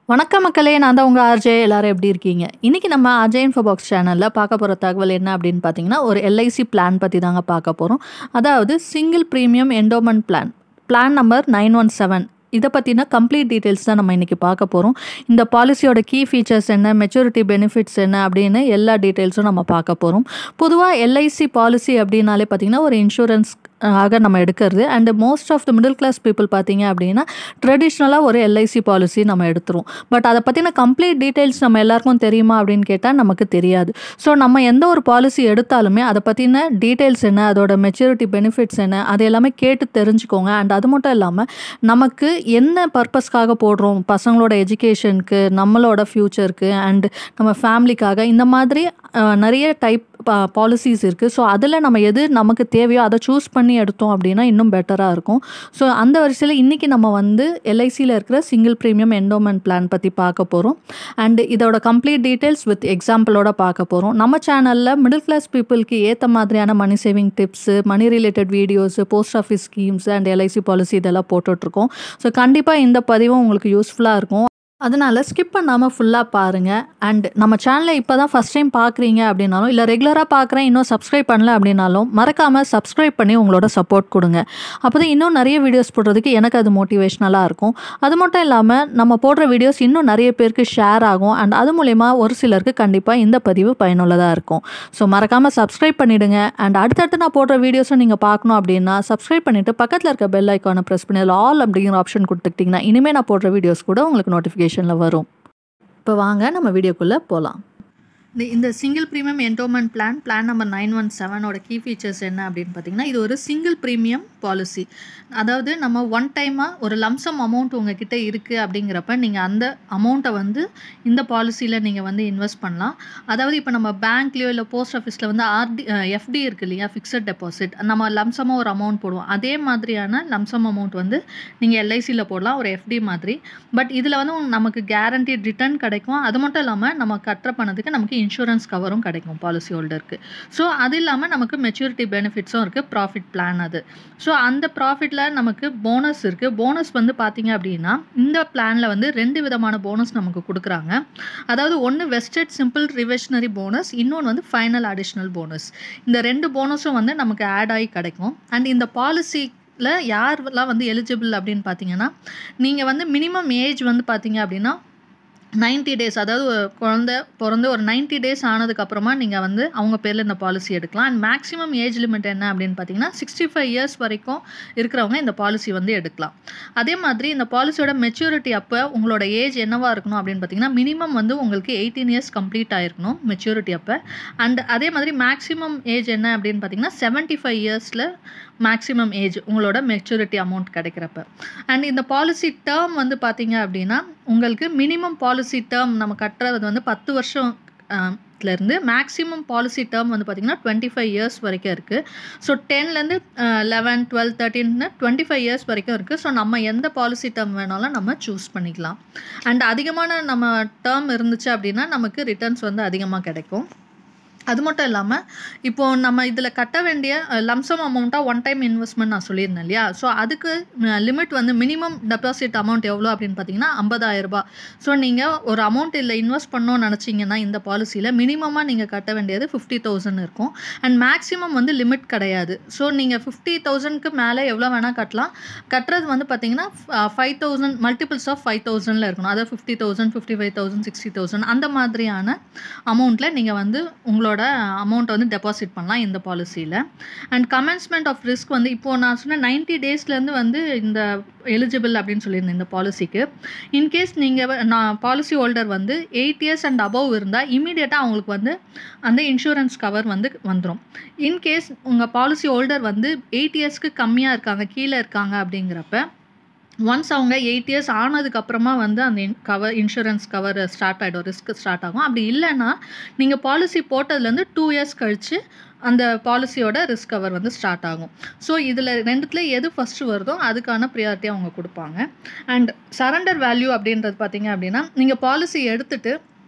வணக்கம் மக்களே நான் தான் உங்கள் ஆர்ஜே எல்லாரும் எப்படி இருக்கீங்க இன்றைக்கி நம்ம அஜய் இன்ஃபோ பாக்ஸ் சேனலில் பார்க்க போகிற தகவல் என்ன அப்படின்னு பார்த்தீங்கன்னா ஒரு எல்ஐசி பிளான் பற்றி தாங்க பார்க்க போகிறோம் அதாவது single premium endowment plan plan number nine one seven இதை பற்றின கம்ப்ளீட் டீட்டெயில்ஸ் தான் நம்ம இன்றைக்கி பார்க்க போகிறோம் இந்த பாலிசியோட கீ ஃபீச்சர்ஸ் என்ன மெச்சூரிட்டி பெனிஃபிட்ஸ் என்ன அப்படின்னு எல்லா டீட்டெயில்ஸும் நம்ம பார்க்க போகிறோம் பொதுவாக எல்ஐசி பாலிசி அப்படின்னாலே பார்த்திங்கன்னா ஒரு இன்சூரன்ஸ் ஆக நம்ம எடுக்கிறது and most of the middle class people பார்த்தீங்க அப்படின்னா ட்ரெடிஷ்னலாக ஒரு எல்ஐசி பாலிசி நம்ம எடுத்துருவோம் பட் அதை பற்றின கம்ப்ளீட் டீட்டெயில்ஸ் நம்ம எல்லாருக்கும் தெரியுமா அப்படின்னு கேட்டால் நமக்கு தெரியாது ஸோ நம்ம எந்த ஒரு பாலிசி எடுத்தாலுமே அதை பற்றின டீட்டெயில்ஸ் என்ன அதோட மெச்சூரிட்டி பெனிஃபிட்ஸ் என்ன அது எல்லாமே கேட்டு தெரிஞ்சுக்கோங்க அண்ட் அது மட்டும் இல்லாமல் நமக்கு என்ன பர்பஸ்க்காக போடுறோம் பசங்களோட எஜுகேஷனுக்கு நம்மளோட ஃப்யூச்சருக்கு அண்ட் நம்ம ஃபேமிலிக்காக இந்த மாதிரி அஹ், நிறைய டைப் பாலிசிஸ் இருக்குது ஸோ அதில் நம்ம எது நமக்கு தேவையோ அதை சூஸ் பண்ணி எடுத்தோம் அப்படின்னா இன்னும் பெட்டராக இருக்கும் ஸோ அந்த வரிசையில் இன்றைக்கி நம்ம வந்து எல்ஐசியில் இருக்கிற சிங்கிள் ப்ரீமியம் என்டோமெண்ட் பிளான் பற்றி பார்க்க போகிறோம் அண்ட் இதோட கம்ப்ளீட் டீட்டெயில்ஸ் வித் எக்ஸாம்பிளோட பார்க்க போகிறோம் நம்ம சேனலில் மிடில் கிளாஸ் பீப்புளுக்கு ஏற்ற மாதிரியான money saving tips money related videos post office schemes and LIC policy இதெல்லாம் போட்டுட்ருக்கோம் ஸோ கண்டிப்பாக இந்த பதிவும் உங்களுக்கு யூஸ்ஃபுல்லாக இருக்கும் அதனால் ஸ்கிப் பண்ணாமல் ஃபுல்லாக பாருங்கள் அண்ட் நம்ம சேனலை இப்போ தான் ஃபஸ்ட் டைம் பார்க்குறீங்க அப்படின்னாலும் இல்லை ரெகுலராக பார்க்குறேன் இன்னும் சப்ஸ்கிரைப் பண்ணல அப்படின்னாலும் மறக்காமல் சப்ஸ்கிரைப் பண்ணி உங்களோட சப்போர்ட் கொடுங்க அப்போ தான் இன்னும் நிறைய வீடியோஸ் போடுறதுக்கு எனக்கு அது மோட்டிவேஷ்னலாக இருக்கும் அது மட்டும் இல்லாமல் நம்ம போடுற வீடியோஸ் இன்னும் நிறைய பேருக்கு ஷேர் ஆகும் அண்ட் அது மூலயமா ஒரு சிலருக்கு கண்டிப்பாக இந்த பதிவு பயனுள்ளதாக இருக்கும் ஸோ மறக்காமல் சப்ஸ்கிரைப் பண்ணிவிடுங்க அண்ட் அடுத்தடுத்து நான் போடுற வீடியோஸும் நீங்கள் பார்க்கணும் அப்படின்னா சப்ஸ்கிரைப் பண்ணிவிட்டு பக்கத்தில் இருக்க பெல் ஐக்கானை ப்ரெஸ் பண்ணி அதில் ஆல் அப்படிங்கிற ஆப்ஷன் கொடுத்துக்கிட்டிங்கன்னா இனிமேல் நான் போடுற வீடியோஸ் கூட உங்களுக்கு நோட்டிஃபிகேஷனில் வரும் இப்போ வாங்க நம்ம வீடியோக்குள்ளே போகலாம் இந்த இந்த single premium endowment plan plan number nine one செவனோட கீ ஃபீச்சர்ஸ் என்ன அப்படின்னு பார்த்தீங்கன்னா இது ஒரு சிங்கிள் ப்ரீமியம் பாலிசி அதாவது நம்ம ஒன் டைமாக ஒரு லம்சம் அமௌண்ட் உங்ககிட்ட இருக்குது அப்படிங்கிறப்ப நீங்கள் அந்த அமௌண்ட்டை வந்து இந்த பாலிசியில் நீங்கள் வந்து இன்வெஸ்ட் பண்ணலாம் அதாவது இப்போ நம்ம பேங்க்லேயோ இல்லை போஸ்ட் ஆஃபீஸில் வந்து ஆர்டி எஃப்டி இருக்கு இல்லையா ஃபிக்ஸட் டெபாசிட் நம்ம லம்சமாக ஒரு அமௌண்ட் போடுவோம் அதே மாதிரியான லம்சம் அமௌண்ட் வந்து நீங்கள் எல்ஐசியில் போடலாம் ஒரு எஃப்டி மாதிரி பட் இதில் வந்து உங்களுக்கு நமக்கு கேரண்டீட் ரிட்டர்ன் கிடைக்கும் அது மட்டும் இல்லாமல் நம்ம கட்டுற பணத்துக்கு நமக்கு இன்சூரன்ஸ் கவரும் கிடைக்கும் பாலிசி ஹோல்டருக்கு ஸோ அது இல்லாமல் நமக்கு மெச்சூரிட்டி பெனிஃபிட்ஸும் இருக்குது ப்ராஃபிட் பிளான் அது ஸோ அந்த ப்ராஃபிட்டில் நமக்கு போனஸ் இருக்குது போனஸ் வந்து பார்த்தீங்க அப்படின்னா இந்த பிளானில் வந்து ரெண்டு விதமான போனஸ் நமக்கு கொடுக்குறாங்க அதாவது ஒன்று வெஸ்டட் சிம்பிள் ரிவெஷனரி போனஸ் இன்னொன்று வந்து ஃபைனல் அடிஷ்னல் போனஸ் இந்த ரெண்டு போனஸும் வந்து நமக்கு ஆட் ஆகி கிடைக்கும் அண்ட் இந்த பாலிசி ல யாரெல்லாம் வந்து எலிஜிபிள் அப்படின்னு பார்த்தீங்கன்னா நீங்கள் வந்து மினிமம் ஏஜ் வந்து பார்த்தீங்க அப்படின்னா 90 டேஸ் அதாவது ஒரு குழந்த பிறந்து ஒரு 90 டேஸ் ஆனதுக்கப்புறமா நீங்கள் வந்து அவங்க பேரில் இந்த பாலிசி எடுக்கலாம் அண்ட் மேக்ஸிமம் ஏஜ் லிமிட் என்ன அப்படின்னு பார்த்தீங்கன்னா சிக்ஸ்டி ஃபைவ் இயர்ஸ் வரைக்கும் இருக்கிறவங்க இந்த பாலிசி வந்து எடுக்கலாம் அதே மாதிரி இந்த பாலிசியோட மெச்சூரிட்டி அப்போ உங்களோட ஏஜ் என்னவா இருக்கணும் அப்படின்னு பார்த்தீங்கன்னா மினிமம் வந்து உங்களுக்கு எயிட்டீன் இயர்ஸ் கம்ப்ளீட் ஆயிருக்கணும் மெச்சூரிட்டி அப்போ அண்ட் அதே மாதிரி மேக்ஸிமம் ஏஜ் என்ன அப்படின்னு பார்த்தீங்கன்னா செவன்ட்டி ஃபைவ் இயர்ஸில் மேக்ஸிமம் ஏஜ் உங்களோட மெச்சூரிட்டி அமௌண்ட் கிடைக்கிறப்ப அண்ட் இந்த பாலிசி டேர்ம் வந்து பார்த்தீங்க அப்படின்னா உங்களுக்கு மினிமம் பாலிசி டேர்ம் நம்ம கட்டுறது வந்து பத்து வருஷம் இருந்து மேக்ஸிமம் பாலிசி டேர்ம் வந்து பார்த்திங்கன்னா டுவெண்ட்டி ஃபைவ் இயர்ஸ் வரைக்கும் இருக்குது ஸோ டென்லேருந்து லெவன் டுவெல் தேர்ட்டின்னு டுவெண்ட்டி ஃபைவ் இயர்ஸ் வரைக்கும் இருக்குது ஸோ நம்ம எந்த பாலிசி டேர்ம் வேணாலும் நம்ம சூஸ் பண்ணிக்கலாம் அண்ட் அதிகமான நம்ம டேர்ம் இருந்துச்சு அப்படின்னா நமக்கு ரிட்டர்ன்ஸ் வந்து அதிகமாக கிடைக்கும் அது மட்டும் இல்லாமல் இப்போது நம்ம இதில் கட்ட வேண்டிய லம்சம் அமௌண்ட்டாக ஒன் டைம் இன்வெஸ்ட்மெண்ட் நான் சொல்லியிருந்தேன் இல்லையா ஸோ அதுக்கு லிமிட் வந்து மினிமம் டெபாசிட் அமௌண்ட் எவ்வளோ அப்படின்னு பார்த்தீங்கன்னா ஐம்பதாயிரம் ரூபாய் ஸோ நீங்கள் ஒரு அமௌண்ட் இதில் இன்வெஸ்ட் பண்ணணும்னு நினச்சிங்கன்னா இந்த பாலிசியில் மினிமமாக நீங்கள் கட்ட வேண்டியது ஃபிஃப்டி தௌசண்ட் இருக்கும் அண்ட் மேக்ஸிமம் வந்து லிமிட் கிடையாது ஸோ நீங்கள் ஃபிஃப்டி தௌசண்ட்க்கு மேலே எவ்வளோ வேணால் கட்டலாம் கட்டுறது வந்து பார்த்தீங்கன்னா five thousand multiples of five தௌசண்டில் இருக்கணும் அதாவது fifty thousand fifty five thousand sixty thousand அந்த மாதிரியான அமௌண்ட்டில் நீங்கள் வந்து உங்களோட அமௌண்ட்டை வந்து டெபாசிட் பண்ணலாம் இந்த பாலிசியில் அண்ட் கமென்ஸ்மெண்ட் ஆஃப் ரிஸ்க் வந்து இப்போது நான் சொன்ன நைன்ட்டி டேஸ்லேருந்து வந்து இந்த எலிஜிபிள் அப்படின்னு சொல்லியிருந்தேன் இந்த பாலிசிக்கு இன்கேஸ் நீங்கள் நான் பாலிசி ஹோல்டர் வந்து எயிட் இயர்ஸ் அண்ட் அபவ் இருந்தால் இமீடியட்டாக அவங்களுக்கு வந்து அந்த இன்சூரன்ஸ் கவர் வந்து வந்துடும் இன்கேஸ் உங்கள் பாலிசி ஹோல்டர் வந்து எயிட் இயர்ஸ்க்கு கம்மியாக இருக்காங்க கீழே இருக்காங்க அப்படிங்கிறப்ப ஒன்ஸ் அவங்க எயிட் இயர்ஸ் ஆனதுக்கப்புறமா வந்து அந்த கவர் இன்சூரன்ஸ் கவர் ஸ்டார்ட் ஆகிடும் ரிஸ்க் ஸ்டார்ட் ஆகும் அப்படி இல்லைன்னா நீங்கள் பாலிசி போட்டதுலேருந்து டூ இயர்ஸ் கழித்து அந்த பாலிசியோட ரிஸ்க் கவர் வந்து ஸ்டார்ட் ஆகும் ஸோ இதில் ரெண்டுத்துல எது ஃபஸ்ட்டு வருதோ அதுக்கான ப்ரியாரிட்டி அவங்க கொடுப்பாங்க அண்ட் சரண்டர் வேல்யூ அப்படின்றது பார்த்தீங்க அப்படின்னா நீங்கள் பாலிசி எடுத்துட்டு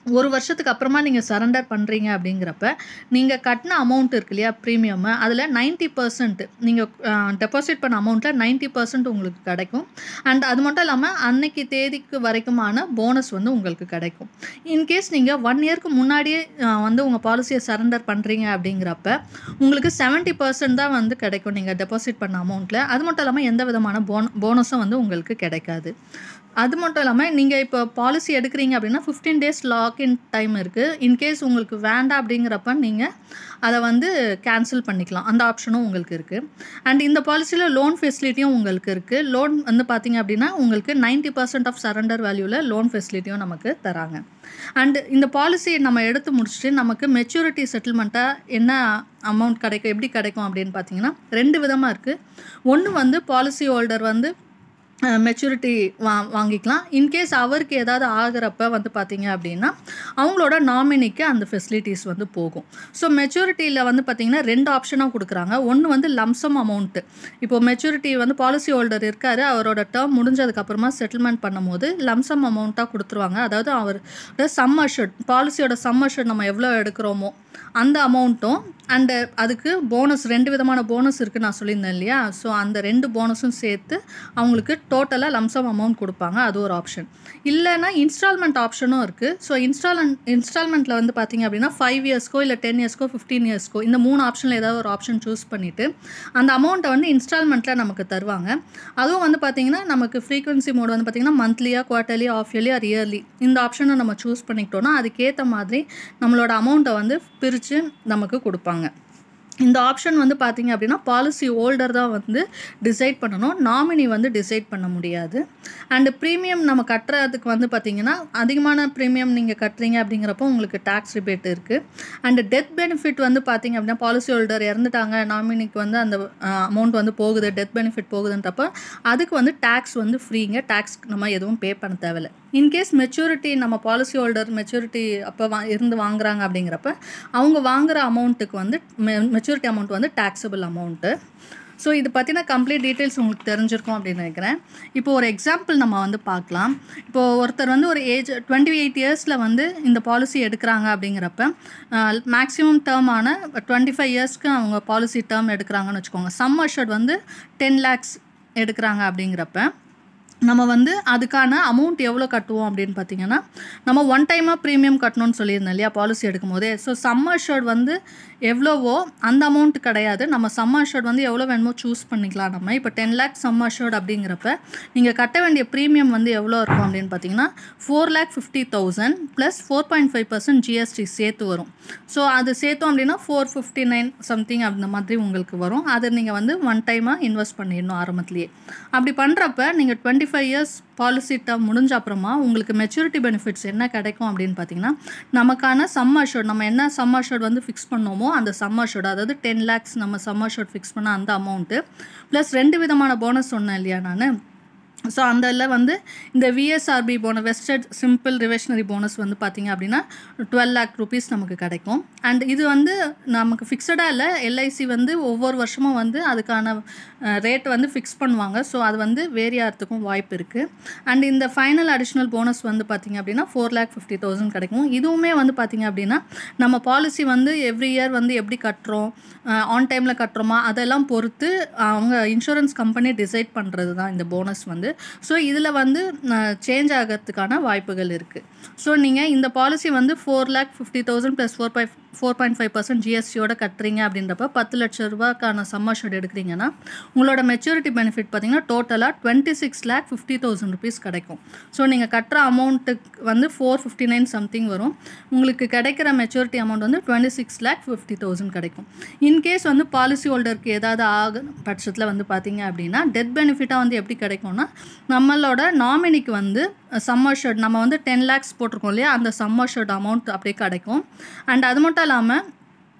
ஒரு வருஷத்துக்கு அப்புறமா நீங்கள் சரண்டர் பண்ணுறீங்க அப்படிங்கிறப்ப நீங்கள் கட்டின அமௌண்ட் இருக்கு இல்லையா ப்ரீமியம் அதில் நைன்ட்டி பர்சன்ட் நீங்கள் டெபாசிட் பண்ண அமௌண்ட்டில் நைன்ட்டி பர்சன்ட் உங்களுக்கு கிடைக்கும் அண்ட் அது மட்டும் இல்லாமல் அன்னைக்கு தேதிக்கு வரைக்குமான போனஸ் வந்து உங்களுக்கு கிடைக்கும் இன்கேஸ் நீங்கள் ஒன் இயர்க்கு முன்னாடியே அஹ், வந்து உங்கள் பாலிசியை சரண்டர் பண்ணுறீங்க அப்படிங்கிறப்ப உங்களுக்கு செவன்ட்டி பர்சன்ட் தான் வந்து கிடைக்கும் நீங்கள் டெபாசிட் பண்ண அமௌண்ட்டில் அது மட்டும் இல்லாமல் எந்த விதமான போன போனஸும் வந்து உங்களுக்கு கிடைக்காது அது மட்டும் இல்லாமல் நீங்கள் இப்போ பாலிசி எடுக்கிறீங்க அப்படின்னா ஃபிஃப்டீன் டேஸ் லாக்இன் டைம் இருக்குது இன்கேஸ் உங்களுக்கு வேண்டாம் அப்படிங்கிறப்ப நீங்கள் அதை வந்து கேன்சல் பண்ணிக்கலாம் அந்த ஆப்ஷனும் உங்களுக்கு இருக்குது அண்ட் இந்த பாலிசியில் லோன் ஃபெசிலிட்டியும் உங்களுக்கு இருக்குது லோன் வந்து பார்த்தீங்க அப்படின்னா உங்களுக்கு நைன்ட்டி பர்சன்ட் ஆஃப் சரண்டர் வேல்யூவில் லோன் ஃபெசிலிட்டியும் நமக்கு தராங்க அண்ட் இந்த பாலிசி நம்ம எடுத்து முடிச்சுட்டு நமக்கு மெச்சூரிட்டி செட்டில்மெண்ட்டாக என்ன அமௌண்ட் கிடைக்கும் எப்படி கிடைக்கும் அப்படின்னு பார்த்தீங்கன்னா ரெண்டு விதமாக இருக்குது ஒன்று வந்து பாலிசி ஹோல்டர் வந்து மெச்சூரிட்டி வா வாங்கிக்கலாம் இன்கேஸ் அவருக்கு ஏதாவது ஆகிறப்ப வந்து பார்த்தீங்க அப்படின்னா அவங்களோட நாமினிக்கு அந்த ஃபெசிலிட்டிஸ் வந்து போகும் ஸோ மெச்சூரிட்டியில் வந்து பார்த்தீங்கன்னா ரெண்டு ஆப்ஷனாக கொடுக்குறாங்க ஒன்று வந்து லம்சம் அமௌண்ட்டு இப்போ மெச்சூரிட்டி வந்து பாலிசி ஹோல்டர் இருக்கார் அவரோட டேர்ம் முடிஞ்சதுக்கப்புறமா செட்டில்மெண்ட் பண்ணும்போது லம்சம் அமௌண்ட்டாக கொடுத்துருவாங்க அதாவது அவரோட சம் அஷர்ட் பாலிசியோட சம் அஷர்ட் நம்ம எவ்வளோ எடுக்கிறோமோ அந்த அமௌண்ட்டும் அண்டு அதுக்கு போனஸ் ரெண்டு விதமான போனஸ் இருக்குது நான் சொல்லியிருந்தேன் இல்லையா ஸோ அந்த ரெண்டு போனஸும் சேர்த்து அவங்களுக்கு டோட்டலாக லம்சம் அமௌண்ட் கொடுப்பாங்க அது ஒரு ஆப்ஷன் இல்லைன்னா இன்ஸ்டால்மெண்ட் ஆப்ஷனும் இருக்குது ஸோ இன்ஸ்டால் இன்ஸ்டால்மெண்ட்டில் வந்து பார்த்தீங்க அப்படின்னா ஃபைவ் இயர்ஸ்க்கோ இல்லை டென் இயர்ஸ்க்கோ ஃபிஃப்டீன் இயர்ஸ்க்கோ இந்த மூணு ஆப்ஷனில் ஏதாவது ஒரு ஆப்ஷன் சூஸ் பண்ணிவிட்டு அந்த அமௌண்ட்டை வந்து இன்ஸ்டால்மெண்ட்டில் நமக்கு தருவாங்க அதுவும் வந்து பார்த்தீங்கன்னா நமக்கு ஃப்ரீக்வன்சி மோட் வந்து பார்த்தீங்கன்னா மந்த்லியாக quarterly half yearly or yearly இந்த ஆப்ஷனை நம்ம சூஸ் பண்ணிக்கிட்டோம்னா அதுக்கேற்ற மாதிரி நம்மளோட அமௌண்ட்டை வந்து பிரித்து நமக்கு கொடுப்பாங்க இந்த ஆப்ஷன் வந்து பார்த்தீங்க அப்படின்னா பாலிசி ஹோல்டர் தான் வந்து டிசைட் பண்ணணும் நாமினி வந்து டிசைட் பண்ண முடியாது அண்டு ப்ரீமியம் நம்ம கட்டுறதுக்கு வந்து பார்த்தீங்கன்னா அதிகமான ப்ரீமியம் நீங்கள் கட்டுறீங்க அப்படிங்கிறப்போ உங்களுக்கு டேக்ஸ் ரிபேட் இருக்குது அண்டு டெத் பெனிஃபிட் வந்து பார்த்தீங்க அப்படின்னா பாலிசி ஹோல்டர் இறந்துட்டாங்க நாமினிக்கு வந்து அந்த அமௌண்ட் வந்து போகுது டெத் பெனிஃபிட் போகுதுன்றப்போ அதுக்கு வந்து டேக்ஸ் வந்து ஃப்ரீங்க டேக்ஸ் நம்ம எதுவும் பே பண்ண தேவையில்லை இன்கேஸ் மெச்சூரிட்டி நம்ம பாலிசி ஹோல்டர் மெச்சூரிட்டி அப்போ வா இருந்து வாங்குறாங்க அப்படிங்கிறப்ப அவங்க வாங்குற அமௌண்ட்டுக்கு வந்து மெச்சூரிட்டி அமௌண்ட் வந்து டேக்ஸபிள் அமௌண்ட்டு ஸோ இது பற்றின கம்ப்ளீட் டீட்டெயில்ஸ் உங்களுக்கு தெரிஞ்சிருக்கும் அப்படின்னு நினைக்கிறேன் இப்போ ஒரு எக்ஸாம்பிள் நம்ம வந்து பார்க்கலாம் இப்போது ஒருத்தர் வந்து ஒரு ஏஜ் டுவெண்ட்டி எயிட் இயர்ஸில் வந்து இந்த பாலிசி எடுக்கிறாங்க அப்படிங்கிறப்ப மேக்ஸிமம் டேர்மான டுவெண்ட்டி ஃபைவ் இயர்ஸ்க்கு அவங்க பாலிசி டேர்ம் எடுக்கிறாங்கன்னு வச்சுக்கோங்க சம் அஷர்ட் வந்து டென் லேக்ஸ் எடுக்கிறாங்க அப்படிங்கிறப்ப நம்ம வந்து அதுக்கான அமௌண்ட் எவ்வளோ கட்டுவோம் அப்படின்னு பார்த்தீங்கன்னா நம்ம ஒன் டைமாக ப்ரீமியம் கட்டணும்னு சொல்லியிருந்தோம் இல்லையா பாலிசி எடுக்கும் போதே ஸோ சம்மர் ஷர்ட் வந்து எவ்வளவோ அந்த அமௌண்ட் கிடையாது நம்ம சம்மர் ஷர்ட் வந்து எவ்வளோ வேணுமோ சூஸ் பண்ணிக்கலாம் நம்ம இப்போ டென் லேக் சம்மர் ஷர்ட் அப்படிங்கிறப்ப நீங்கள் கட்ட வேண்டிய ப்ரீமியம் வந்து எவ்வளோ இருக்கும் அப்படின்னு பார்த்தீங்கன்னா four lakh fifty thousand plus four point five percent GST சேர்த்து வரும் ஸோ அது சேர்த்தோம் அப்படின்னா ஃபோர் ஃபிஃப்டி நைன் சம்திங் அந்த மாதிரி உங்களுக்கு வரும் அதை நீங்கள் வந்து ஒன் டைமாக இன்வெஸ்ட் பண்ணிடணும் ஆரம்பத்துலேயே அப்படி பண்ணுறப்ப நீங்கள் twenty five years policy term முடிஞ்ச அப்புறமா உங்களுக்கு மெச்சூரிட்டி பெனிஃபிட்ஸ் என்ன கிடைக்கும் அப்படின்னு பார்த்தீங்கன்னா நமக்கான சம்மர் ஷோட் நம்ம என்ன சம்மர் ஷோட் வந்து ஃபிக்ஸ் பண்ணோமோ அந்த சம்மர் ஷோட் அதாவது டென் லேக்ஸ் நம்ம சம்மர் ஷோட் ஃபிக்ஸ் பண்ண அந்த அமௌண்ட்டு ப்ளஸ் ரெண்டு விதமான போனஸ் சொன்னேன் இல்லையா நான் ஸோ அந்த இதில் வந்து இந்த விஎஸ்ஆர்பி போன வெஸ்டட் சிம்பிள் ரிவேஷனரி போனஸ் வந்து பார்த்திங்க அப்படின்னா டுவெல் லேக் ருபீஸ் நமக்கு கிடைக்கும் அண்ட் இது வந்து நமக்கு ஃபிக்ஸடாக இல்லை எல்ஐசி வந்து ஒவ்வொரு வருஷமும் வந்து அதுக்கான ரேட் வந்து ஃபிக்ஸ் பண்ணுவாங்க ஸோ அது வந்து வேரி ஆகிறதுக்கும் வாய்ப்பு இருக்குது அண்ட் இந்த ஃபைனல் அடிஷ்னல் போனஸ் வந்து பார்த்திங்க அப்படின்னா ஃபோர் லேக் ஃபிஃப்டி தௌசண்ட் கிடைக்கும் இதுவுமே வந்து பார்த்திங்க அப்படின்னா நம்ம பாலிசி வந்து எவ்ரி இயர் வந்து எப்படி கட்டுறோம் ஆன் டைமில் கட்டுறோமா அதெல்லாம் பொறுத்து அவங்க இன்சூரன்ஸ் கம்பெனி டிசைட் பண்ணுறது தான் இந்த போனஸ் வந்து ஸோ இதில் வந்து சேஞ்ச் ஆகிறதுக்கான வாய்ப்புகள் இருக்குது ஸோ நீங்கள் இந்த பாலிசி வந்து four lakh fifty thousand plus four by four point five percent ஜிஎஸ்டியோட கட்டுறீங்க அப்படின்றப்ப பத்து லட்ச ரூபாய்க்கான சம்மர் ஷெட் எடுக்கிறீங்கன்னா உங்களோட மெச்சூரிட்டி பெனிஃபிட் பார்த்தீங்கன்னா டோட்டலாக twenty six lakh fifty thousand rupees கிடைக்கும் ஸோ நீங்கள் கட்டுற அமௌண்ட்டுக்கு வந்து ஃபோர் ஃபிஃப்டி நைன் சம்திங் வரும் உங்களுக்கு கிடைக்கிற மெச்சூரிட்டி அமௌண்ட் வந்து twenty six lakh fifty thousand கிடைக்கும் இன்கேஸ் வந்து பாலிசி ஹோல்டருக்கு ஏதாவது ஆக பட்சத்தில் வந்து பார்த்தீங்க அப்படின்னா டெத் பெனிஃபிட்டாக வந்து எப்படி கிடைக்கும்னா நம்மளோட நாமினிக்கு வந்து சம்மர் ஷர்ட் நம்ம வந்து டென் லேக்ஸ் போட்டிருக்கோம் இல்லையா அந்த சம்மர் ஷர்ட் அமௌண்ட் அப்படியே கிடைக்கும் அண்ட் அது மட்டும் இல்லாமல்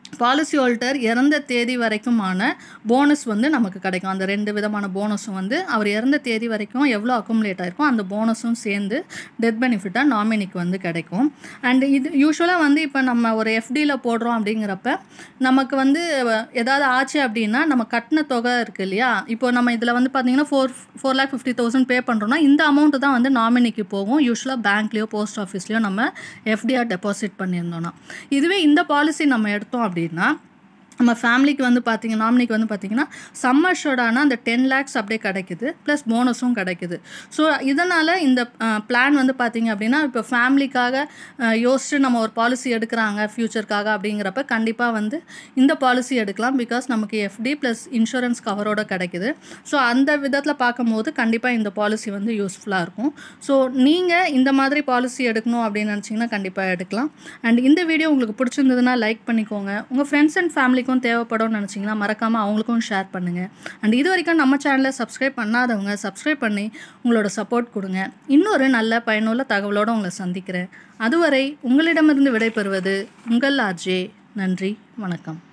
பாலிசி ஹோல்டர் இறந்த தேதி வரைக்குமான போனஸ் வந்து நமக்கு கிடைக்கும் அந்த ரெண்டு விதமான போனஸும் வந்து அவர் இறந்த தேதி வரைக்கும் எவ்வளோ அக்குமுலேட் ஆயிருக்கும் அந்த போனஸும் சேர்ந்து டெத் பெனிஃபிட்டாக நாமினிக்கு வந்து கிடைக்கும் அண்ட் இது யூஸ்வலாக வந்து இப்போ நம்ம ஒரு எஃப்டியில் போடுறோம் அப்படிங்கிறப்ப நமக்கு வந்து ஏதாவது ஆச்சு அப்படின்னா நம்ம கட்டின தொகை இருக்குது இல்லையா இப்போ நம்ம இதில் வந்து பார்த்தீங்கன்னா four four lakh fifty thousand pay பண்ணுறோம்னா இந்த அமௌண்ட்டு தான் வந்து நாமினிக்கு போகும் யூஸ்வலாக பேங்க்லேயோ போஸ்ட் ஆஃபீஸ்லேயோ நம்ம எஃப்டிஆர் டெபாசிட் பண்ணியிருந்தோம்னா இதுவே இந்த பாலிசி நம்ம எடுத்தோம் அப்படின்னா நம்ம ஃபேமிலிக்கு வந்து பார்த்திங்க நாமினிக்கு வந்து பார்த்திங்கன்னா சம்மர்ஷோடான அந்த டென் லேக்ஸ் அப்படியே கிடைக்குது ப்ளஸ் போனஸும் கிடைக்குது ஸோ இதனால் இந்த பிளான் வந்து பார்த்திங்க அப்படின்னா இப்போ ஃபேமிலிக்காக அஹ், யோசிச்சு நம்ம ஒரு பாலிசி எடுக்கிறாங்க ஃப்யூச்சருக்காக அப்படிங்கிறப்ப கண்டிப்பாக வந்து இந்த பாலிசி எடுக்கலாம் பிகாஸ் நமக்கு எஃப்டி ப்ளஸ் இன்சூரன்ஸ் கவரோட கிடைக்குது ஸோ அந்த விதத்தில் பார்க்கும்போது கண்டிப்பாக இந்த பாலிசி வந்து யூஸ்ஃபுல்லாக இருக்கும் ஸோ நீங்கள் இந்த மாதிரி பாலிசி எடுக்கணும் அப்படின்னு நினச்சிங்கன்னா கண்டிப்பாக எடுக்கலாம் அண்ட் இந்த வீடியோ உங்களுக்கு பிடிச்சிருந்ததுன்னா லைக் பண்ணிக்கோங்க உங்கள் ஃப்ரெண்ட்ஸ் அண்ட் ஃபேமிலிக்கும் தேவைப்படும்னு நினச்சிங்கன்னா மறக்காமல் அவங்களுக்கும் ஷேர் பண்ணுங்கள் அண்ட் இது வரைக்கும் நம்ம சேனலை சப்ஸ்கிரைப் பண்ணாதவங்க சப்ஸ்கிரைப் பண்ணி உங்களோட சப்போர்ட் கொடுங்க இன்னொரு நல்ல பயனுள்ள தகவலோடு உங்களை சந்திக்கிறேன் அதுவரை உங்களிடமிருந்து விடைபெறுவது உங்கள் ஆர்ஜே நன்றி வணக்கம்